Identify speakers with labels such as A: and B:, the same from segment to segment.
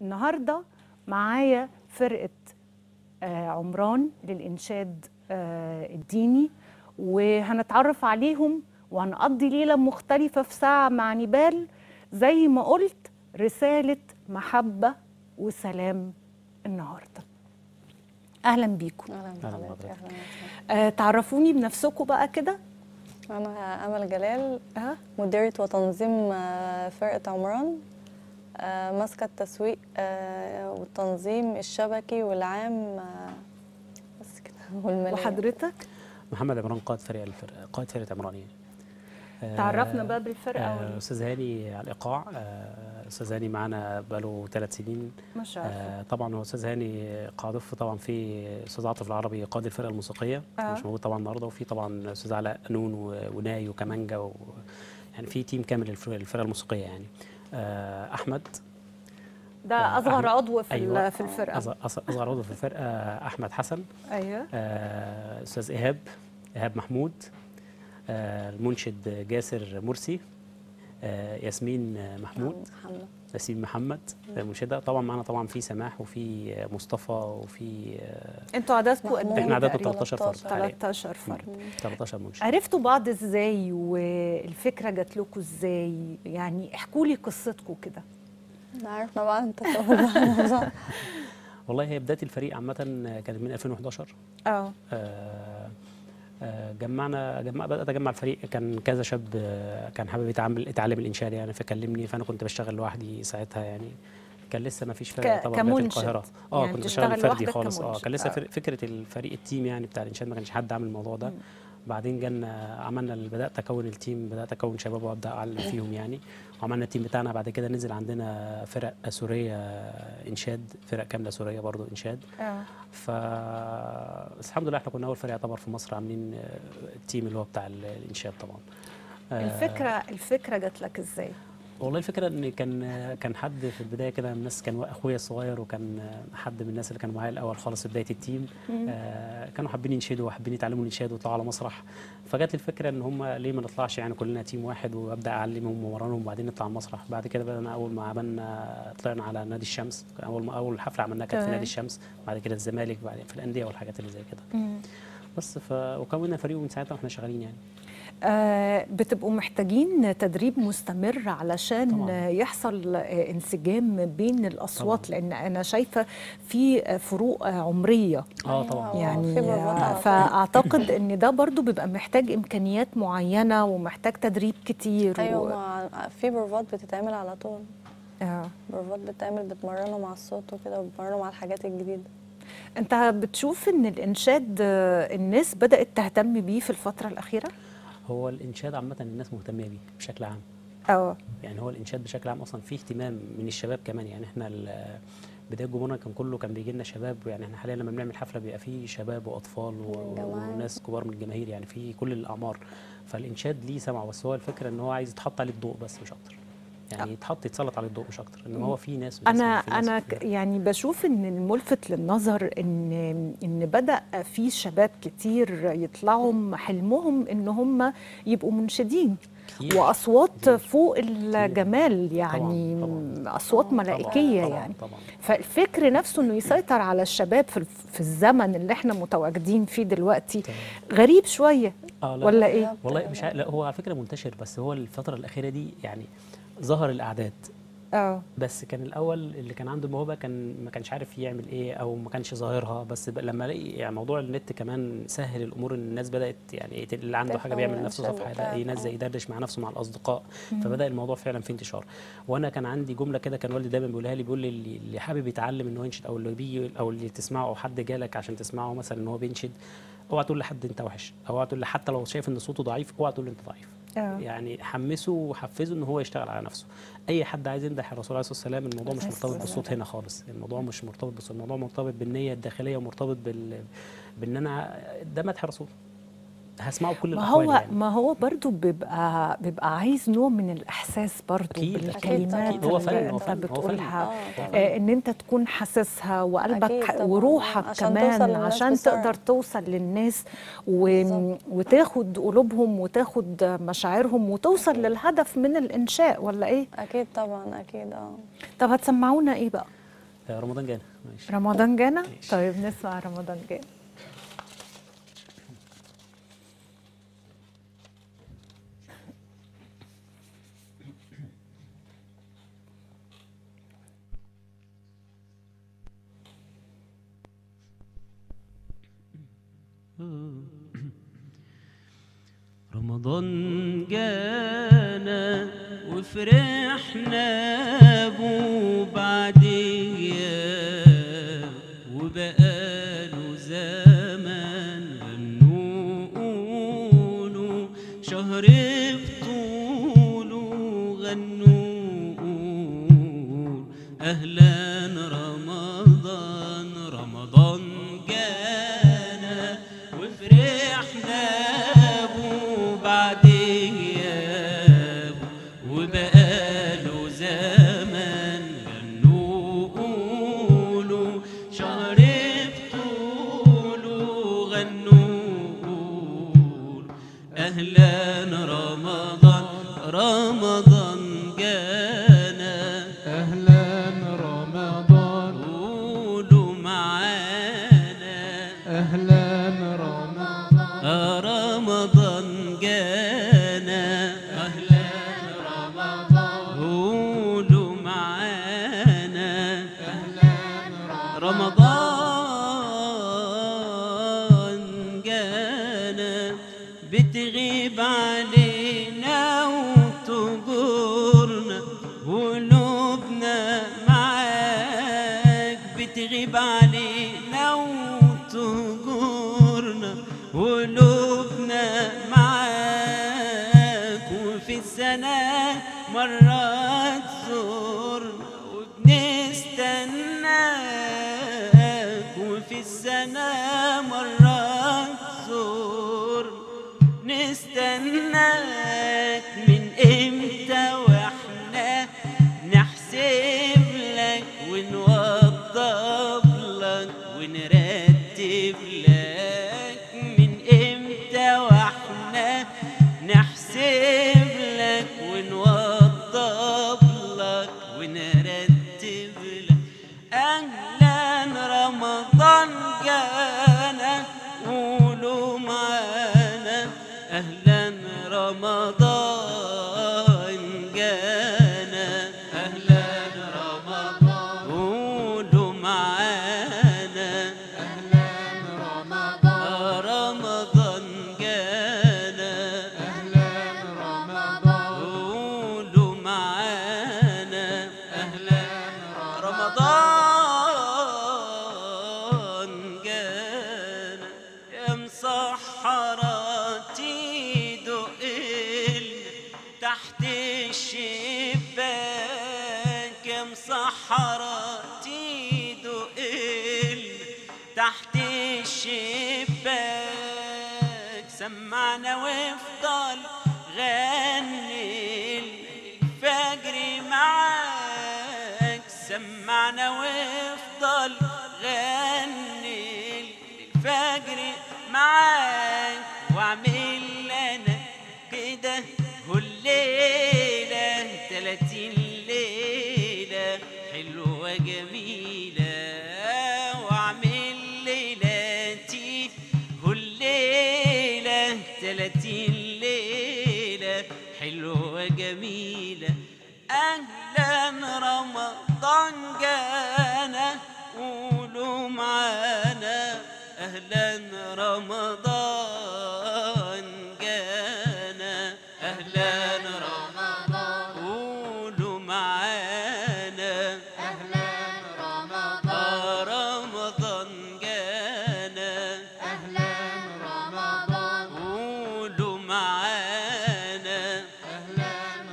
A: النهارده معايا فرقه آه، عمران للانشاد آه، الديني وهنتعرف عليهم وهنقضي ليله مختلفه في ساعه مع نبال زي ما قلت رساله محبه وسلام النهارده اهلا بيكم
B: اهلا
C: أهلا
B: بحضرتك
C: بحضرتك.
B: اهلا وسهلا
A: آه، تعرفوني بنفسكم بقى كده
B: انا امل جلال
A: اه
B: مديرة وتنظيم آه، فرقة عمران آه، ماسكة التسويق آه، والتنظيم الشبكي والعام آه، بس كده والمالية
A: وحضرتك
C: محمد عمران قائد فريق الفرقه قائد فرقه عمران يعني آه،
A: تعرفنا بقى بالفرقه
C: آه،
A: ولا-
C: استاذ هاني على الايقاع آه، استاذ هاني معانا بقاله ثلاث سنين
A: ما شاء الله
C: آه، طبعا هو استاذ هاني قاعدف طبعا في استاذ عاطف العربي قائد الفرقه الموسيقيه
A: آه.
C: مش موجود طبعا النهارده وفي طبعا استاذ علاء قانون و- وناي وكمانجا و يعني في تيم كامل للفرقة- للفرقه الموسيقيه يعني آه، احمد
A: ده
C: آه،
A: اصغر
C: أحمد-
A: عضو في
C: أيوة.
A: ال- في الفرقه
C: أصغر أصغر عضو في الفرقه احمد حسن
A: ايوه
C: آه، استاذ ايهاب ايهاب محمود آه، المنشد جاسر مرسي آه، ياسمين آه، محمود
B: محمد
C: ياسمين محمد آه، منشده طبعا معانا طبعا في سماح وفي آه، مصطفى وفي آه،
A: انتوا عددكم قد
B: محمود.
A: ايه
C: احنا عددنا
A: تقريباً؟
C: 13 فرد حاليا
A: 13 فرد
C: 13 منشد
A: عرفتوا بعض ازاي والفكره جات لكم ازاي يعني احكوا لي قصتكم كده
B: عرفنا بقى انت تقول بقى الموضوع.
C: والله هي بدايه الفريق عامه كانت من 2011
A: اه
C: آه، آه، جمعنا جمع بدات اجمع الفريق كان كذا شاب آه، كان حابب يتعامل يتعلم الانشاد يعني فكلمني فانا كنت بشتغل لوحدي ساعتها يعني كان لسه ما فيش فرق
A: ك-
C: طبعا بداية
A: كمنشد.
C: القاهره اه
A: يعني
C: كنت
A: بتشتغل
C: بشتغل فردي
A: لوحدك
C: خالص اه
A: كمنشد.
C: كان لسه
A: آه.
C: فر- فكره الفريق التيم يعني بتاع الانشاد ما كانش حد عامل الموضوع ده بعدين جانا عملنا ال- بدات اكون التيم بدات اكون شباب وابدا اعلم فيهم يعني وعملنا التيم بتاعنا بعد كده نزل عندنا فرق سوريه انشاد فرق كامله سوريه برضو انشاد
A: اه
C: ف بس الحمد لله احنا كنا اول فريق يعتبر في مصر عاملين آه، التيم اللي هو بتاع ال- الانشاد طبعا آه،
A: الفكره الفكره جات لك ازاي
C: والله الفكره ان كان كان حد في البدايه كده من الناس كان اخويا الصغير وكان حد من الناس اللي كانوا معايا الاول خالص في بدايه التيم آه كانوا حابين ينشدوا وحابين يتعلموا الانشاد ويطلعوا على مسرح فجت لي الفكره ان هم ليه ما نطلعش يعني كلنا تيم واحد وابدا اعلمهم ومرنهم وبعدين نطلع على المسرح بعد كده بدأنا اول ما عملنا طلعنا على نادي الشمس اول ما اول حفله عملناها كانت في
A: تمام.
C: نادي الشمس بعد كده الزمالك بعدين في الانديه والحاجات اللي زي كده بس ف وكونا فريق ومن ساعتها واحنا شغالين يعني
A: آه بتبقوا محتاجين تدريب مستمر علشان
C: طبعاً.
A: آه، يحصل آه انسجام بين الاصوات لان انا شايفه في آه، فروق آه، عمريه
C: اه
B: أيوة.
C: طبعا
B: في
A: يعني
B: بروفات
A: آه،
B: على طول.
A: فاعتقد ان ده برضو بيبقى محتاج امكانيات معينه ومحتاج تدريب كتير
B: ايوه
A: و...
B: مع- في بروفات بتتعمل على طول
A: آه.
B: بروفات بتتعمل بتمرنوا مع الصوت وكده وبتمرنوا مع الحاجات الجديده
A: انت بتشوف ان الانشاد آه، الناس بدات تهتم بيه في الفتره الاخيره
C: هو الانشاد عامه الناس مهتمه بيه بشكل عام
A: اه
C: يعني هو الانشاد بشكل عام اصلا فيه اهتمام من الشباب كمان يعني احنا ال- بدايه جمهورنا كان كله كان بيجي لنا شباب يعني احنا حاليا لما بنعمل حفله بيبقى فيه شباب واطفال و-
B: جماعات.
C: وناس كبار من الجماهير يعني في كل الاعمار فالانشاد ليه سمع بس هو الفكره ان هو عايز يتحط عليه الضوء بس مش اكتر يعني يتحط يتسلط عليه الضوء مش اكتر انما هو في ناس وناس
A: انا
C: في ناس
A: انا
C: في
A: ك- يعني بشوف ان الملفت للنظر ان ان بدا في شباب كتير يطلعوا حلمهم ان هم يبقوا منشدين
C: كتير.
A: واصوات
C: كتير.
A: فوق الجمال يعني
C: طبعاً.
A: اصوات
B: طبعاً.
A: ملائكيه
C: طبعاً.
A: يعني
C: طبعا
A: فالفكر نفسه انه يسيطر على الشباب في الف- في الزمن اللي احنا متواجدين فيه دلوقتي غريب شويه
C: اه لا
A: ولا ايه
C: والله مش عارف- لا هو على فكره منتشر بس هو الفتره الاخيره دي يعني ظهر الاعداد
A: اه
C: بس كان الاول اللي كان عنده موهبه كان ما كانش عارف يعمل ايه او ما كانش ظاهرها بس ب- لما الاقي يعني موضوع النت كمان سهل الامور ان الناس بدات يعني ت- اللي عنده حاجه
B: تفهم
C: بيعمل لنفسه
B: الإنشاد
C: صفحه
B: بتاعك،
C: يلاقي ناس
B: آه.
C: زي يدردش مع نفسه مع الاصدقاء فبدا الموضوع فعلا في انتشار وانا كان عندي جمله كده كان والدي دايما بيقولها لي بيقول لي اللي اللي حابب يتعلم ان هو ينشد او اللي بيجي او اللي تسمعه او حد جالك عشان تسمعه مثلا ان هو بينشد اوعى تقول لحد انت وحش او اوعى تقول له حتى لو شايف ان صوته ضعيف اوعى تقول له انت ضعيف
A: آه.
C: يعني حمسه وحفزه ان هو يشتغل على نفسه اي حد عايز يمدح الرسول عليه الصلاه والسلام الموضوع مش
A: عليه
C: مرتبط
A: الصلاة
C: بالصوت هنا خالص الموضوع مش مرتبط بالصوت الموضوع مرتبط بالنيه الداخليه ومرتبط بال بان انا ده مدح الرسول هسمعه بكل
A: ما
C: الاحوال
A: هو
C: يعني.
A: ما هو برضو بيبقى بيبقى عايز نوع من الاحساس برضو
C: أكيد، أكيد
A: بالكلمات
B: طبعاً. هو
A: اللي
C: فن، هو
A: انت
C: فن، هو فن.
A: بتقولها
B: آه، طبعاً.
A: آه ان انت تكون حاسسها وقلبك
B: أكيد طبعاً.
A: وروحك
B: عشان
A: كمان
B: توصل للناس
A: عشان
B: بسرعة.
A: تقدر توصل للناس و...
B: بالظبط.
A: وتاخد قلوبهم وتاخد مشاعرهم وتوصل للهدف من الانشاء ولا ايه
B: اكيد طبعا اكيد اه
A: طب هتسمعونا ايه بقى
C: آه، رمضان جانا ماشي
A: رمضان جانا
C: ماشي.
A: طيب نسمع رمضان جانا
D: رمضان جانا وفرحنا بو بعد غياب وبقاله زمان غنوا قولوا شهر بطوله غنوا قولوا أهلا رمضان رمضان جانا وفرحنا بو بعد غياب وبقاله زمان غنوا قولوا شهر بطوله غنوا قولوا أهلا رمضان رمضان جانا
E: أهلا رمضان
D: قولوا معانا
E: أهلا رمضان
D: آه رمضان جانا أهلا
E: رمضان
D: قولوا معانا
E: أهلا
D: رمضان جانا بتغيب علينا وتجورنا قلوبنا معاك بتغيب علينا وتجورنا قلوبنا معاك وفي السنة مرات زورنا وبنستناك وفي السنة مرات زورنا نستناك من امتى واحنا نحسب لك ونوضب لك ونرتب لك من امتى واحنا نحسب لك ونوضب لك ونرتب لك اهلا رمضان جانا قولوا معانا اهلا رمضان جانا اهلا رمضان قولوا معانا
E: أهلا رمضان
D: رمضان جانا
E: أهلا رمضان
D: قولوا معانا
E: أهلا
D: رمضان جانا يا مسحراتي دقل تحت الشباك يا مسحراتي دقل تحت الشباك سمعنا وافضل غني الفجر معاك سمعنا وافضل غني الفجر معاك واعمل لنا كده كل ليلة تلاتين ليلة حلوة جميلة واعمل ليلاتي كل ليلة تلاتين ليلة حلوة جميلة أهلا رمضان جانا قولوا معانا أهلا رمضان جانا أهلا رمضان قولوا معانا
E: أهلا رمضان
D: آه رمضان جانا
E: أهلا رمضان
D: قولوا معانا
E: أهلا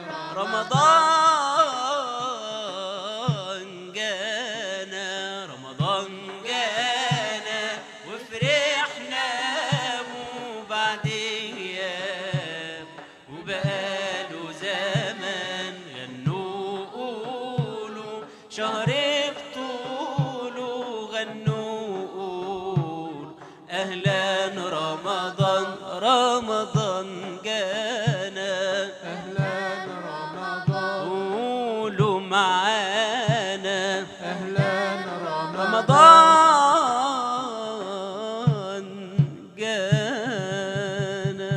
D: رمضان جانا رمضان جانا وفرحنا وبعد غياب وبقاله زمان غنوا قولوا شهر بطوله غنوا قولوا أهلا رمضان رمضان جانا
E: أهلا رمضان
D: قولوا معانا
E: أهلا
D: رمضان جانا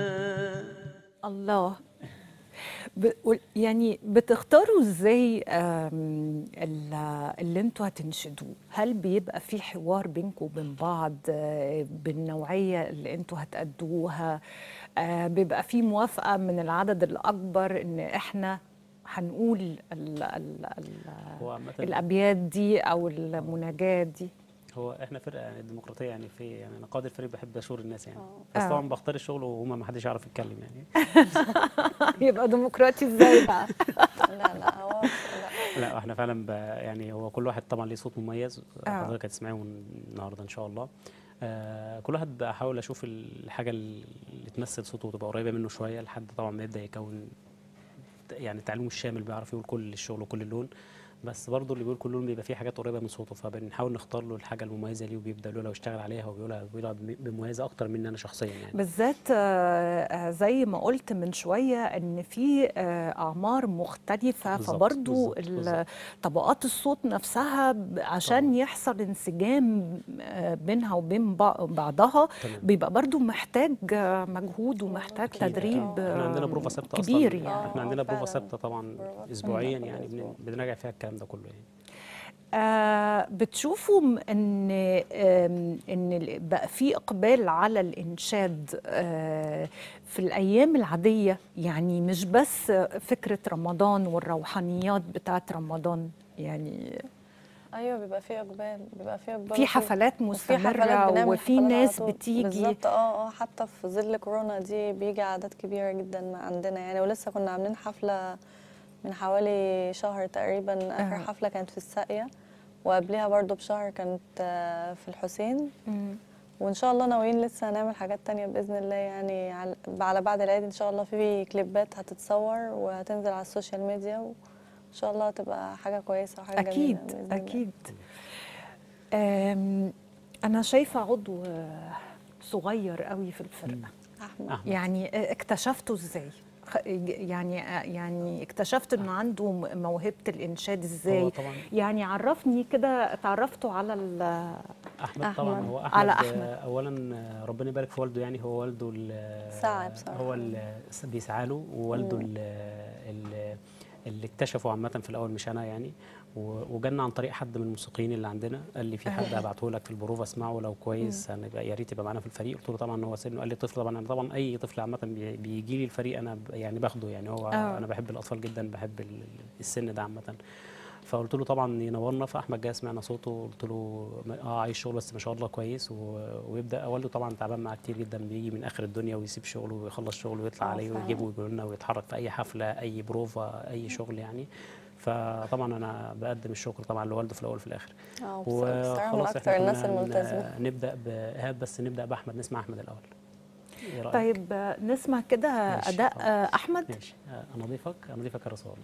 A: الله ب... وال- يعني بتختاروا ازاي آم، ال- اللي انتوا هتنشدوه هل بيبقى في حوار بينكم وبين بعض آه، بالنوعية اللي انتوا هتأدوها آه، بيبقى في موافقة من العدد الأكبر ان احنا هنقول ال... ال... ال...
C: هو عامة
A: الأبيات دي أو المناجاة دي
C: هو احنا فرقه يعني ديمقراطيه يعني في يعني انا قائد الفريق بحب اشور الناس يعني بس
A: آه.
C: طبعا بختار الشغل وهما ما حدش يعرف يتكلم يعني
A: يبقى ديمقراطي ازاي بقى
B: لا لا هو لا
C: لا احنا فعلا ب... يعني هو كل واحد طبعا ليه صوت مميز
A: آه.
C: حضرتك هتسمعيه النهارده ان شاء الله آه كل واحد بحاول اشوف الحاجه اللي تمثل صوته وتبقى قريبه منه شويه لحد طبعا ما يبدا يكون يعني تعليمه الشامل بيعرف يقول كل الشغل وكل اللون بس برضه اللي بيقول كل لون بيبقى فيه حاجات قريبه من صوته فبنحاول نختار له الحاجه المميزه ليه وبيبدا له لو اشتغل عليها وبيقولها بيقولها بمميزه اكتر مني انا شخصيا يعني
A: بالذات آه، آه، زي ما قلت من شوية ان في آه، اعمار مختلفة
C: بالظبط،
A: فبرضو
C: بالظبط،
A: ال-
C: بالظبط.
A: طبقات الصوت نفسها ب- عشان
C: طبعاً.
A: يحصل انسجام آه، بينها وبين بع- بعضها
C: تمام.
A: بيبقى برضو محتاج آه، مجهود ومحتاج
B: أكيد.
A: تدريب
B: آه.
C: احنا عندنا
A: آه،
C: بروفه ثابته
A: كبير
C: اصلا
A: يعني
C: احنا
B: آه،
C: عندنا بروفه
B: فعلاً.
C: ثابته طبعا
B: بروفات
C: اسبوعيا
B: كل
C: يعني
B: أسبوع.
C: بن- بنراجع فيها الكلام ده كله يعني
A: آه بتشوفوا م- ان آم، ان ال- بقى في اقبال على الانشاد آه في الايام العاديه يعني مش بس فكره رمضان والروحانيات بتاعت رمضان يعني
B: ايوه بيبقى فيه اقبال بيبقى فيه اقبال
A: في
B: وفي-
A: حفلات
B: وفي حفلات
A: مستمره
B: بنعمل
A: وفي
B: حفلات على
A: ناس
B: طول.
A: بتيجي
B: بالظبط اه اه حتى في ظل كورونا دي بيجي اعداد كبيره جدا ما عندنا يعني ولسه كنا عاملين حفله من حوالي شهر تقريبا اخر
A: آه.
B: حفله كانت في الساقيه وقبلها برضو بشهر كانت آه، في الحسين
A: مم.
B: وان شاء الله ناويين لسه هنعمل حاجات تانية باذن الله يعني على- على بعد العيد ان شاء الله في كليبات هتتصور وهتنزل على السوشيال ميديا وان شاء الله هتبقى حاجه كويسه وحاجه
A: اكيد
B: جميله بإذن الله.
A: اكيد آم، انا شايفه عضو آه، صغير قوي في الفرقه
B: احمد
C: احمد
A: يعني اكتشفته ازاي خ- يعني يعني اكتشفت انه عنده م- موهبه الانشاد
C: هو
A: ازاي
C: طبعا
A: يعني عرفني كده اتعرفتوا على ال-
C: احمد طبعا
B: أحمد.
C: هو احمد
A: على
C: آه،
A: أحمد.
C: اولا آه، ربنا يبارك في والده يعني هو والده ال-
B: سعى بصراحة.
C: هو اللي بيسعى له ووالده
B: مم.
C: ال- ال- اللي اكتشفه عامه في الاول مش انا يعني و- وجالنا عن طريق حد من الموسيقيين اللي عندنا قال لي في حد هبعته لك في البروف اسمعه لو كويس هنبقى يا ريت يبقى معانا في الفريق قلت له طبعا هو سنه قال لي طفل طبعا انا طبعا اي طفل عامه بي- بيجي لي الفريق انا ب- يعني باخده يعني هو
A: آه.
C: انا بحب الاطفال جدا بحب ال- السن ده عامه فقلت له طبعا ينورنا فاحمد جه سمعنا صوته قلت له اه عايش شغل بس ما شاء الله كويس و... ويبدا والده طبعا تعبان معاه كتير جدا بيجي من اخر الدنيا ويسيب شغله ويخلص شغله ويطلع
B: آه،
C: عليه
B: فعلا.
C: ويجيبه ويقول لنا ويتحرك في اي حفله اي بروفا اي شغل يعني فطبعا انا بقدم الشكر طبعا لوالده في الاول وفي الاخر
B: اه بصراحه من
C: وخلاص
B: اكتر
C: احنا
B: الناس
C: كنا
B: الملتزمه
C: ن- نبدا بايهاب بس نبدا باحمد نسمع احمد الاول ايه رايك
A: طيب آه، نسمع كده
C: ماشي،
A: اداء
C: خلاص.
A: آه، احمد
C: ماشي آه، انا اضيفك انا اضيفك يا رسول الله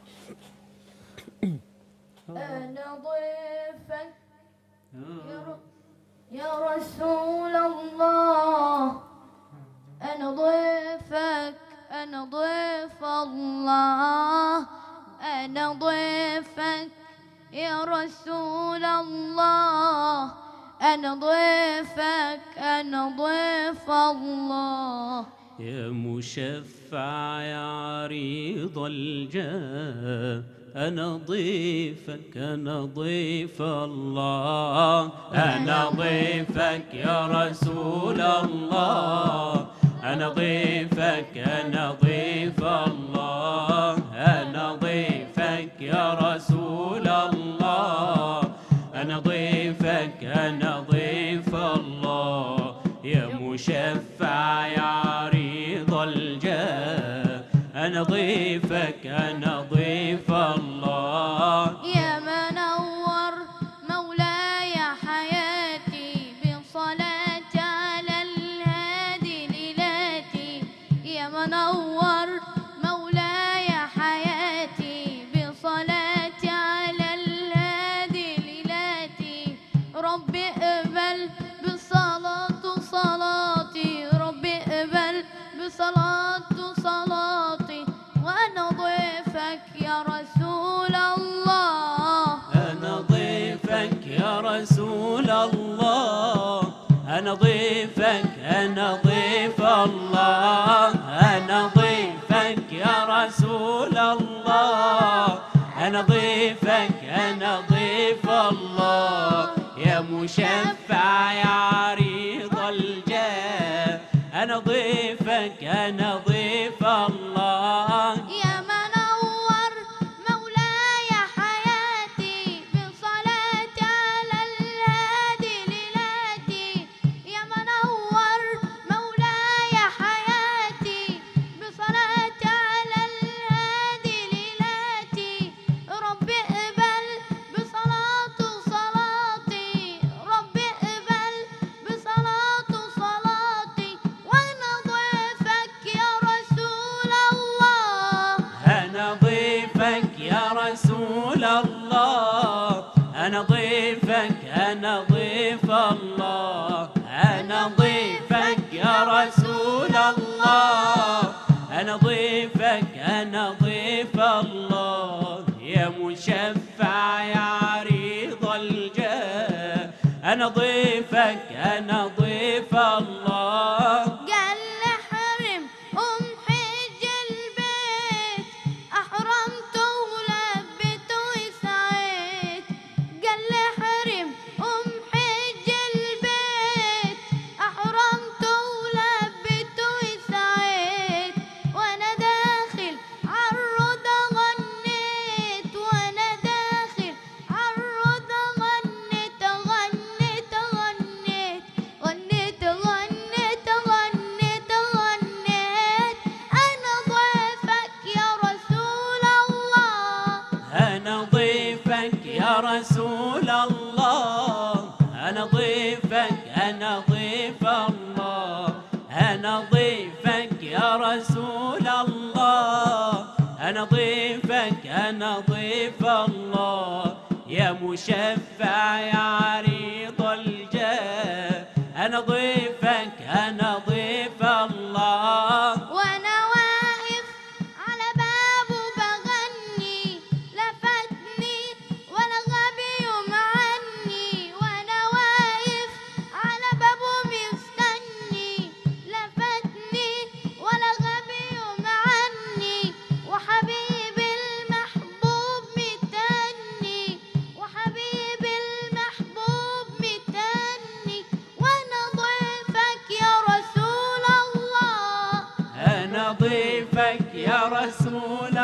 E: أنا ضيفك يا ر- يا رسول الله أنا ضيفك أنا ضيف الله أنا ضيفك يا رسول الله أنا ضيفك أنا ضيف الله
D: يا مشفع يا عريض الجاه أنا ضيفك أنا ضيف الله أنا ضيفك يا رسول الله أنا ضيفك أنا ضيف الله أنا ضيفك يا رسول الله أنا ضيفك أنا ضيف الله يا مشفع يا عريض الجاه أنا ضيفك أنا ضيف الله
E: يا منور مولاي حياتي بصلاة على الهادي ليلاتي يا منور مولاي حياتي بصلاة على الهادي ليلاتي
D: يا رسول الله أنا ضيفك أنا ضيف الله أنا ضيفك يا رسول الله أنا ضيفك أنا ضيف الله يا مشفع يا عريض الجاه أنا ضيفك أنا ضيف الله
E: يا منور مولاي حياتي بصلاة على الهادي ليلاتي يا منور مولاي حياتي بصلاة على الهادي ليلاتي رب اقبل بصلاة صلاتي رب اقبل بصلاة صلاتي وانا ضيفك يا رسول الله
D: أنا ضيفك يا رسول الله أنا ضيفك أنا ضيف الله أنا ضيفك يا رسول الله أنا ضيفك أنا ضيف الله يا مشفع يا عريض الجاه أنا ضيفك أنا ضيف الله
E: قال لحرم أم حج البيت أحرمت ولبت وسعيت قال لحرم أم حج البيت أحرمت ولبت وسعيت وأنا داخل عالرضا غنيت وأنا داخل عالرضا غنيت غنيت غنيت غنيت غنيت غنيت غنيت أنا ضيفك يا رسول الله
D: أنا ضيفك يا رسول الله أنا ضيفك أنا ضيف الله أنا ضيفك يا رسول الله أنا ضيفك أنا ضيف الله يا مشفع يا عريض الجاه أنا ضيفك أنا ضيف الله
E: وأنا واقف على بابه بغني لفتني ولا غبي يوم عني وأنا واقف على بابه مستني لفتني ولا غبي يوم عني وحبيبي المحبوب متني وحبيبي المحبوب متني وأنا ضيفك يا رسول الله
D: أنا ضيفك يا رسول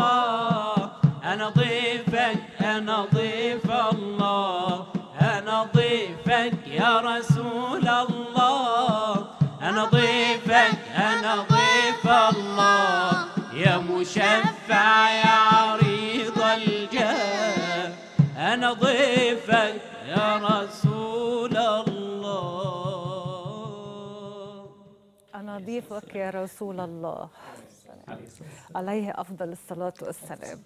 D: الله أنا ضيفك أنا ضيف الله أنا ضيفك يا رسول الله أنا ضيفك أنا ضيف الله يا مشفع يا عريض الجاه أنا ضيفك يا رسول الله
A: أنا ضيفك يا رسول الله عليه أفضل الصلاة والسلام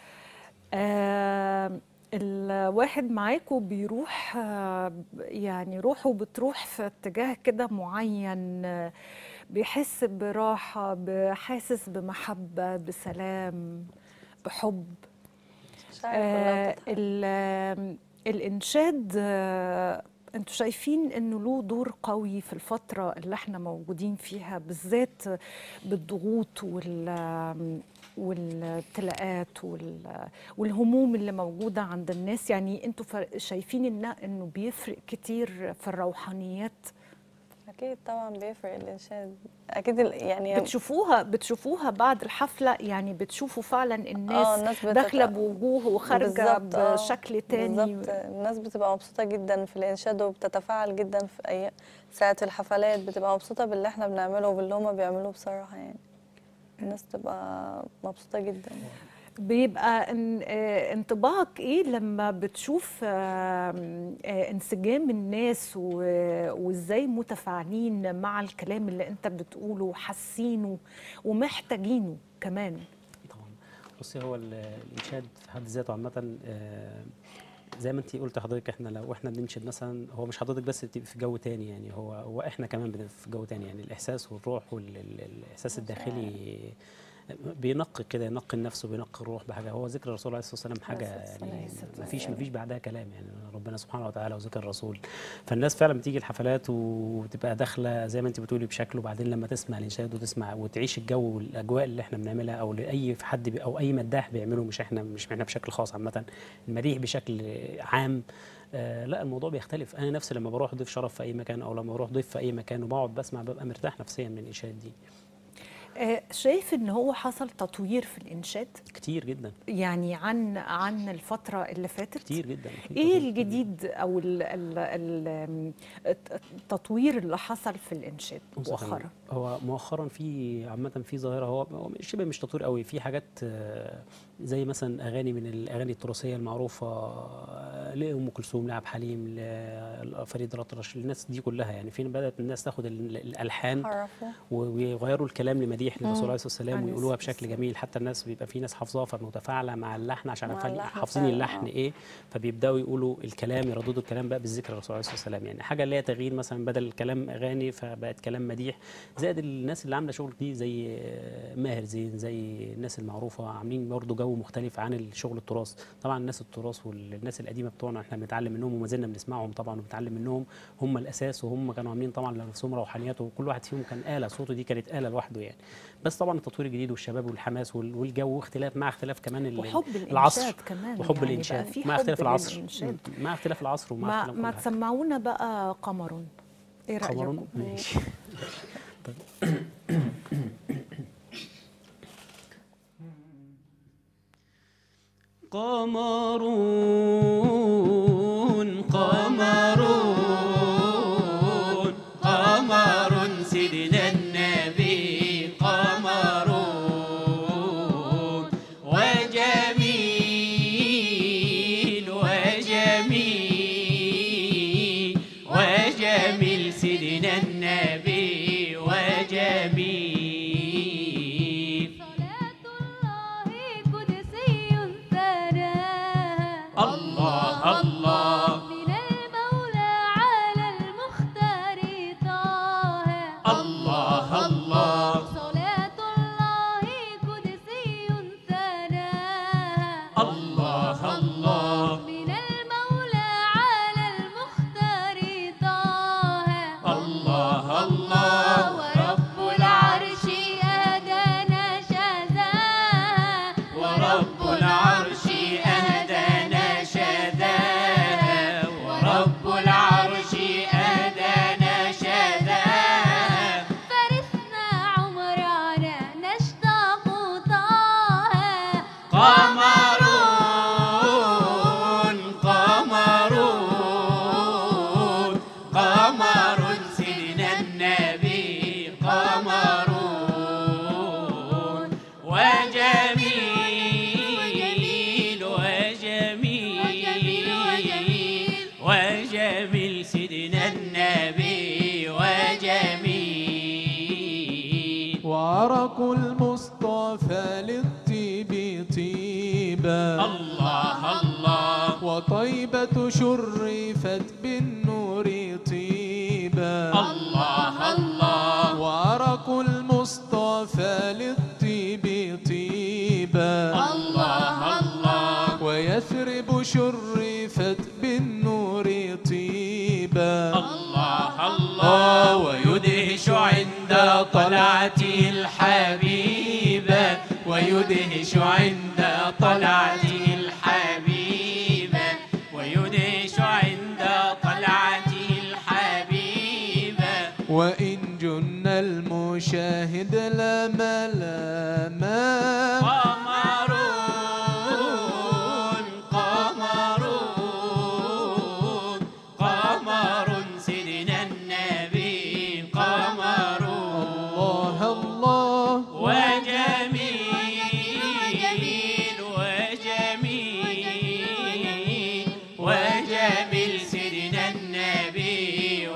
A: آه الواحد معاكم بيروح آه يعني روحه بتروح في اتجاه كده معين آه، بيحس براحة بحاسس بمحبة بسلام بحب
B: مشاعر كلها
A: آه
B: بتتحرك.
A: ال- الإنشاد آه انتوا شايفين انه له دور قوي في الفترة اللي احنا موجودين فيها بالذات بالضغوط وال والابتلاءات وال- والهموم اللي موجودة عند الناس يعني انتوا فر- شايفين إن انه بيفرق كتير في الروحانيات
B: اكيد طبعا بيفرق الانشاد اكيد ال- يعني
A: بتشوفوها بتشوفوها بعد الحفلة يعني بتشوفوا فعلا الناس,
B: آه، الناس بتت-
A: داخلة بوجوه وخارجة
B: بالظبط، آه،
A: بشكل تاني
B: بالظبط الناس بتبقى مبسوطة جدا في الإنشاد وبتتفاعل جدا في أي ساعة الحفلات بتبقى مبسوطة باللي احنا بنعمله وباللي هما بيعملوه بصراحة يعني الناس تبقى مبسوطة جدا
A: بيبقى ان- آه، انطباعك ايه لما بتشوف آم، آه، انسجام الناس و- وازاي متفاعلين مع الكلام اللي انت بتقوله وحاسينه ومحتاجينه كمان
C: طبعا بصي هو ال- الانشاد في حد ذاته عامه آه، زي ما انت قلت حضرتك احنا لو احنا بننشد مثلا هو مش حضرتك بس بتبقي في جو تاني يعني هو هو احنا كمان بنبقى في جو تاني يعني الاحساس والروح والاحساس الداخلي بينقي كده ينقي النفس وبينقي الروح بحاجه هو ذكر الرسول عليه الصلاه والسلام حاجه
B: عليه الصلاة
C: يعني
A: والسلام.
C: ما فيش ما فيش بعدها كلام يعني ربنا سبحانه وتعالى وذكر الرسول فالناس فعلا بتيجي الحفلات وتبقى داخله زي ما انت بتقولي بشكل وبعدين لما تسمع الانشاد وتسمع وتعيش الجو والاجواء اللي احنا بنعملها او لاي حد بي او اي مداح بيعمله مش احنا مش احنا بشكل خاص عامه المديح بشكل عام آه لا الموضوع بيختلف انا نفسي لما بروح ضيف شرف في اي مكان او لما بروح ضيف في اي مكان وبقعد بسمع ببقى مرتاح نفسيا من الانشاد دي
A: آه، شايف ان هو حصل تطوير في الانشاد
C: كتير جدا
A: يعني عن عن الفتره اللي فاتت
C: كتير جدا في
A: ايه
C: تطوير
A: الجديد او ال ال ال التطوير اللي حصل في الانشاد
C: بص يا فندم،
A: مؤخرا
C: هو مؤخرا في عامة في ظاهرة هو هو شبه مش تطوير قوي في حاجات آه، زي مثلا أغاني من الأغاني التراثية المعروفة آه، لأم كلثوم لعبد الحليم لفريد الأطرش الناس دي كلها يعني فين بدأت الناس تاخد ال- الألحان
B: عرفوا
C: و- ويغيروا الكلام لمديح للرسول عليه الصلاة والسلام
A: عليه
C: ويقولوها
A: الصلاة
C: بشكل جميل حتى الناس بيبقى في ناس حافظاها فمتفاعلة مع اللحن عشان
B: مع
C: عارفين
B: اللحن
C: حافظين
B: فعلا،
C: اللحن
B: آه.
C: ايه فبيبداوا يقولوا الكلام يرددوا الكلام بقى بالذكر الرسول عليه الصلاه والسلام يعني حاجه اللي هي تغيير مثلا بدل الكلام اغاني فبقت كلام مديح زائد الناس اللي عامله شغل جديد زي آه، ماهر زين زي الناس المعروفه عاملين برضو جو مختلف عن الشغل التراث طبعا الناس التراث والناس القديمه بتوعنا احنا بنتعلم منهم وما زلنا بنسمعهم طبعا وبنتعلم منهم هم الاساس وهم كانوا عاملين طبعا لنفسهم روحانيات وكل واحد فيهم كان آلة صوته دي كانت آلة لوحده يعني بس طبعا التطوير الجديد والشباب والحماس وال- والجو اختلاف مع اختلاف كمان ال-
A: وحب
C: العصر
A: الانشاد كمان
C: وحب
A: يعني
C: الانشاد
A: بقى في
C: مع
A: حب
C: اختلاف العصر
A: للإنشاد.
C: مم. مع اختلاف العصر ومع
A: ما
C: اختلاف
A: ما
C: كل حاجة.
A: تسمعونا بقى قمر ايه
C: قمر
A: رايكم
C: ماشي
D: قمرون قمرون قمر سيدنا النبي قمرون وجميل وجميل وجميل سيدنا النبي وجميل
E: صلاة الله قدسي ثناها
D: الله الله
E: من المولى على المختار طه
D: الله الله
E: صلاة الله قدسي ثناها
D: الله الله
E: من المولى على المختار طه
D: الله الله
E: ورب العرش أهدانا شذا
D: ورب العرش أهدانا شذاها ورب العرش أهدانا شذاها
E: فرثنا عمرنا نشتاق طه
D: قمرون قمرون قمر سيدنا النبي قمرون وجميل وجميل وجميل سيدنا النبي وجميل
F: وعرق المصطفى للطيب طيبا
D: الله الله
F: وطيبة شرفت بالنور طيبا
D: الله الله
F: وعرق المصطفى للطيب طيبا
D: الله الله
F: ويثرب شرفت بالنور طيبا
D: الله الله ويدهش عند طلعته الحبيبة ويدهش عند طلعته الحبيبة ويدهش عند طلعته الحبيبة
F: وإن جن المشاهد لما لما
D: قمرون قمرون قمر سيدنا النبي قمرون
F: الله الله
D: وجميل وجميل وجميل سيدنا النبي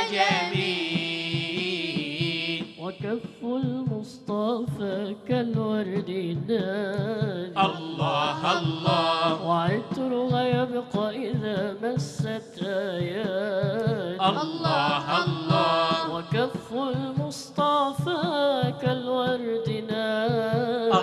D: وجميل
G: وكف المصطفى كالورد نادي
D: الله الله
G: وعطرها يبقى إذا مست آيات
D: الله الله
G: وكف المصطفى كالورد نادي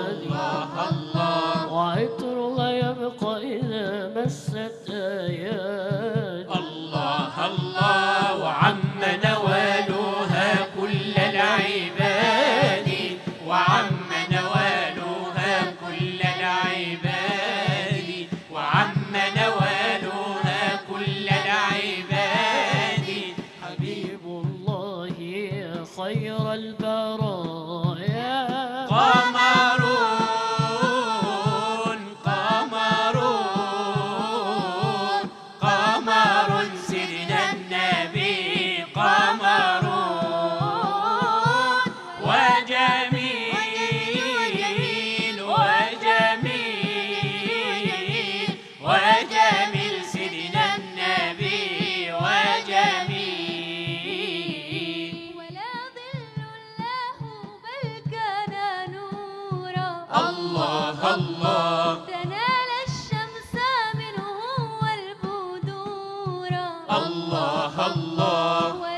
D: الله الله